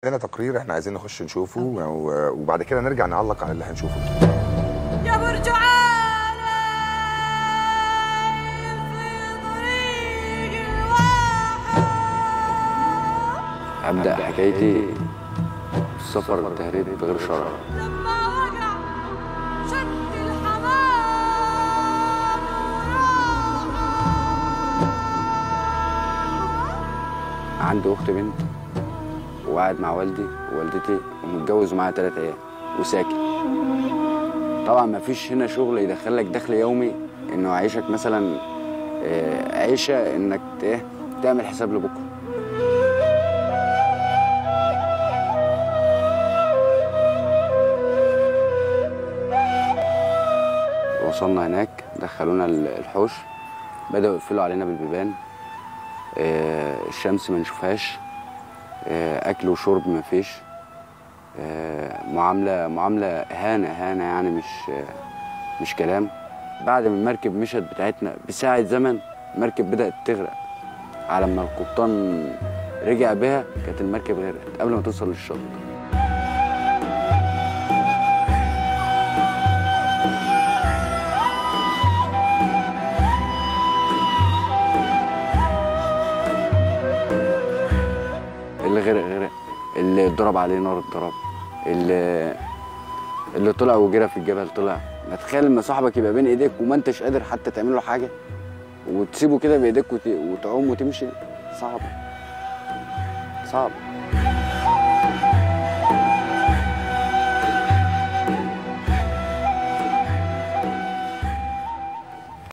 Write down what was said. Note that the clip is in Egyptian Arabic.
هنا تقرير احنا عايزين نخش نشوفه و- وبعد كده نرجع نعلق على اللي هنشوفه يا برج عالي في طريق الواحد أبدأ حكايتي السفر التهريب بغير شرعي لما وقع شد الحمام وراح عندي أخت بنت وقاعد مع والدي ووالدتي ومتجوز ومعاها تلات عيال وساكن طبعا ما فيش هنا شغل يدخلك دخل يومي انه يعيشك مثلا آه، عيشه انك ت- إيه، تعمل حساب لبكره وصلنا هناك دخلونا ال- الحوش بدأوا يقفلوا علينا بالبيبان آه، الشمس ما نشوفهاش آه، اكل وشرب ما فيش آه، معامله معامله اهانه اهانه يعني مش آه، مش كلام بعد ما المركب مشت بتاعتنا بساعه زمن المركب بدات تغرق على ما القبطان رجع بها كانت المركب غرقت قبل ما توصل للشط اللي غرق غرق اللي اتضرب عليه نار اتضرب اللي اللي طلع وجرى في الجبل طلع ما تخيل لما صاحبك يبقى بين ايديك وما انتش قادر حتى تعمل له حاجه وتسيبه كده بايديك وت... وتعوم وتمشي صعب صعب